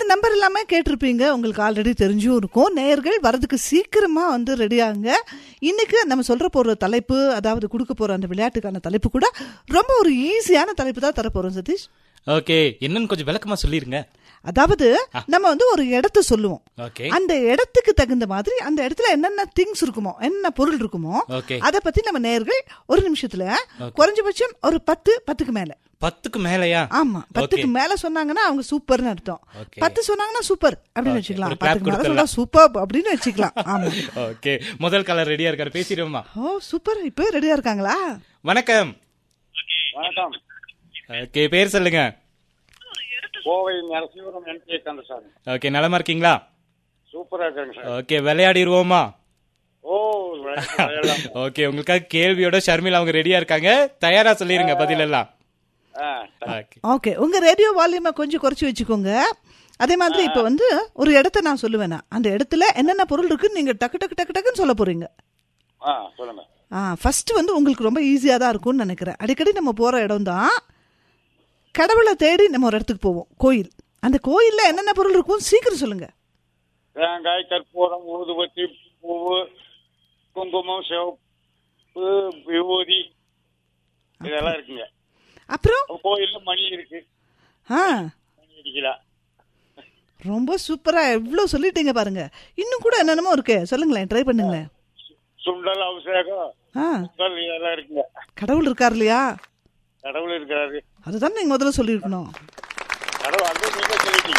Number எல்லாமே கேட்டிருப்பீங்க உங்களுக்கு ஆல்ரெடி தெரிஞ்சும் இருக்கும் நேயர்கள் வரதுக்கு சீக்கிரமா வந்து ரெடி ஆகுங்க இன்னைக்கு நம்ம சொல்ற போற தலைப்பு அதாவது கொடுக்க போற அந்த விளையாட்டுக்கான தலைப்பு கூட ரொம்ப ஒரு ஈஸியான தலைப்பு தான் தரப்போறோம் சதீஷ் ஓகே என்னன்னு கொஞ்சம் விளக்கமா சொல்லிருங்க அதாவது நம்ம வந்து ஒரு இடத்த சொல்லுவோம் ஓகே அந்த இடத்துக்கு தகுந்த மாதிரி அந்த இடத்துல என்னென்ன திங்ஸ் இருக்குமோ என்ன பொருள் இருக்குமோ ஓகே அத பத்தி நம்ம நேர்கள் ஒரு நிமிஷத்துல குறைஞ்சபட்சம் ஒரு பத்து பத்துக்கு மேல பத்துக்கு மேலயா ஆமா பத்துக்கு மேல சொன்னாங்கன்னா அவங்க சூப்பர்னு அர்த்தம் Okay. பத்து சொன்னாங்கன்னா சூப்பர் அப்படின்னு வச்சுக்கலாம் ஒரு clap பத்துக்கு மேல கொடுத்துடலாம். சொன்னா சூப்பர் அப்படின்னு வச்சுக்கலாம் ஆமா ஓகே முதல் கலர் ரெடியா இருக்காரு பேசிடுவோமா ஓ சூப்பர் இப்போ ரெடியா இருக்காங்களா வணக்கம் வணக்கம் ஓகே பேர் சொல்லுங்க கோவை நரசிங்கபுரம் என்கே கந்தசாமி ஓகே நலமா இருக்கீங்களா சூப்பரா இருக்காங்க சார் ஓகே விளையாடிடுவோமா ஓ விளையாடலாம். ஓகே உங்களுக்காக கேள்வியோட ஷர்மிளா அவங்க ரெடியா இருக்காங்க தயாரா சொல்லிருங்க பதில் எல்லாம் ஆ, ஓகே ஓகே உங்க ரேடியோ வால்யூமை கொஞ்சம் குறைச்சி வச்சுக்கோங்க அதே மாதிரி இப்போ வந்து ஒரு இடத்த நான் சொல்லுவேனா அந்த இடத்துல என்னென்ன பொருள் இருக்குன்னு நீங்க டக்கு டக்கு டக்கு டக்குன்னு சொல்ல போறீங்க ஆ சொல்லுங்க ஆ ஃபர்ஸ்ட் வந்து உங்களுக்கு ரொம்ப ஈஸியாக தான் இருக்கும்னு நினைக்கிறேன் அடிக்கடி நம்ம போகிற இடம் தான் கடவுளை தேடி நம்ம ஒரு இடத்துக்கு போவோம் கோயில் அந்த கோயிலில் என்னென்ன பொருள் இருக்கும் சீக்கிரம் சொல்லுங்க தேங்காய் கற்பூரம் ஊதுபத்தி பூவு குங்குமம் சிவப்பு விபூதி இதெல்லாம் இருக்குங்க அப்புறம் கோயில்ல மணி இருக்கு ஆ மணி அடிக்கலாம் ரொம்ப சூப்பராக எவ்வளோ சொல்லிட்டீங்க பாருங்க இன்னும் கூட என்னென்னமோ இருக்கு சொல்லுங்களேன் ட்ரை பண்ணுங்களேன் சுண்டல் அபிஷேகம் ஆ பொங்கல் இதெல்லாம் இருக்குங்க கடவுள் இருக்கார் இல்லையா கடவுள் இருக்கிறாரு அதுதான் நீங்கள் முதல்ல சொல்லியிருக்கணும் கடவுள் அது நீங்க சொல்லிட்டீங்க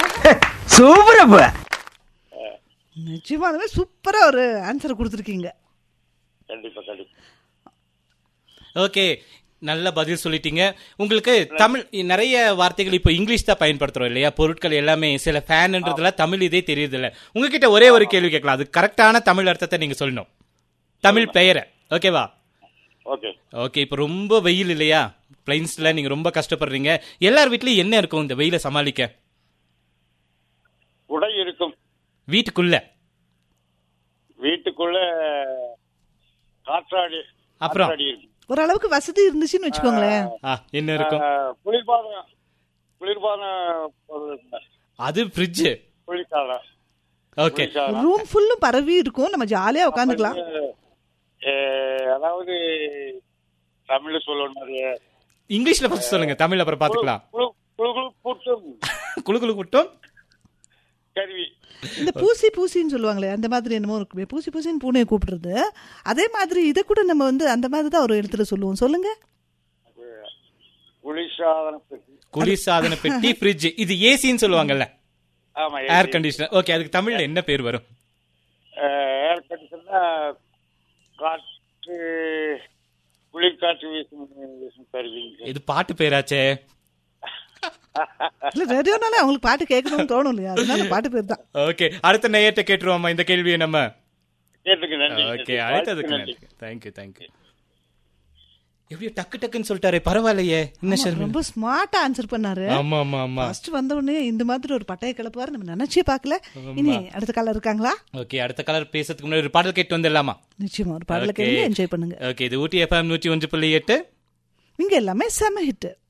நிச்சயமாலுமே சூப்பராக ஒரு ஆன்சர் கொடுத்துருக்கீங்க கண்டிப்பா கண்டிப்பா ஓகே நல்ல பதில் சொல்லிட்டீங்க உங்களுக்கு தமிழ் நிறைய வார்த்தைகள் இப்போ இங்கிலீஷ் தான் பயன்படுத்துறோம் இல்லையா பொருட்கள் எல்லாமே சில ஃபேன்ன்றதுல தமிழ் இதே தெரியுது இல்ல உங்ககிட்ட ஒரே ஒரு கேள்வி கேட்கலாம் அது கரெக்டான தமிழ் அர்த்தத்தை நீங்க சொல்லணும் தமிழ் பெயரை ஓகேவா ஓகே ஓகே இப்போ ரொம்ப வெயில் இல்லையா பிளைன்ஸ்ல நீங்க ரொம்ப கஷ்டப்படுறீங்க எல்லார் வீட்லயும் என்ன இருக்கும் இந்த வெயிலை சமாளிக்க உடை இருக்கும் வீட்டுக்குள்ள வீட்டுக்குள்ள காற்றாடி அப்புறம்? காற்றாடி இருக்கும் ஓரளவுக்கு வசதி இருந்துச்சுன்னு வச்சுக்கோங்களேன் ஆ என்ன இருக்கும் ஆ, குளிர்பாதம் குளிர்பாதம் பொருள் இருக்குங்க. அது ஃப்ரிட்ஜ் குளிர்சாதனம் ஓகே குளிர்சாதனம் ரூம் ஃபுல்லும் பரவி இருக்கும் நம்ம ஜாலியாக உட்காந்துக்கலாம் ஏ, அதாவது தமிழ்ல சொல்லணும் அது இங்கிலீஷ்ல ஃபர்ஸ்ட் சொல்லுங்க தமிழ் அப்புறம் பாத்துக்கலாம் குழு குழு குழு கூட்டும் குளு குளு குட்டும் கருவி இந்த பூசி பூசின்னு சொல்லுவாங்களே அந்த மாதிரி என்னமோ இருக்குமே பூசி பூசின்னு பூனையை கூப்பிடுறது அதே மாதிரி இதை கூட நம்ம வந்து அந்த மாதிரி தான் ஒரு இடத்துல சொல்லுவோம் சொல்லுங்க குளிர்சாதன பெட்டி குளிர்சாதன பெட்டி ஃப்ரிட்ஜ் இது ஏசின்னு சொல்லுவாங்கல்ல ஆமா ஏர் கண்டிஷனர் ஓகே அதுக்கு தமிழ்ல என்ன பேர் வரும் ஏர் கண்டிஷன்னா காற்று குளிர் காற்று வீசும் வீசும் கருவி இது பாட்டு பேராச்சே இல்ல ரேடியோனாலே அவங்களுக்கு பாட்டு கேட்கணும்னு தோணும் இல்லையா அதனால பாட்டு பேர் தான் ஓகே அடுத்த நேயத்தை கேட்டுருவோமா இந்த கேள்வியை நம்ம கேட்டுக்கு நன்றி ஓகே அடுத்ததுக்கு நன்றி தேங்க்யூ தேங்க்யூ எப்படியோ டக்கு டக்குன்னு சொல்லிட்டாரே பரவாயில்லையே என்ன ஷர்மி ரொம்ப ஸ்மார்ட்டா ஆன்சர் பண்ணாரு ஆமா ஆமா ஆமா ஃபர்ஸ்ட் வந்த உடனே இந்த மாதிரி ஒரு பட்டைய கிளப்புவாரு நம்ம நினைச்சே பார்க்கல இனி அடுத்த காலம் இருக்காங்களா ஓகே அடுத்த கலர் பேசுறதுக்கு முன்னாடி ஒரு பாடல் கேட்டு வந்துடலாமா நிச்சயமா ஒரு பாடல Okay. கேளுங்க என்ஜாய் பண்ணுங்க ஓகே இது ஊட்டி எஃப்எம் நூற்றி ஒன்று புள்ளி எட்டு இங்க எல்லாமே செம ஹிட்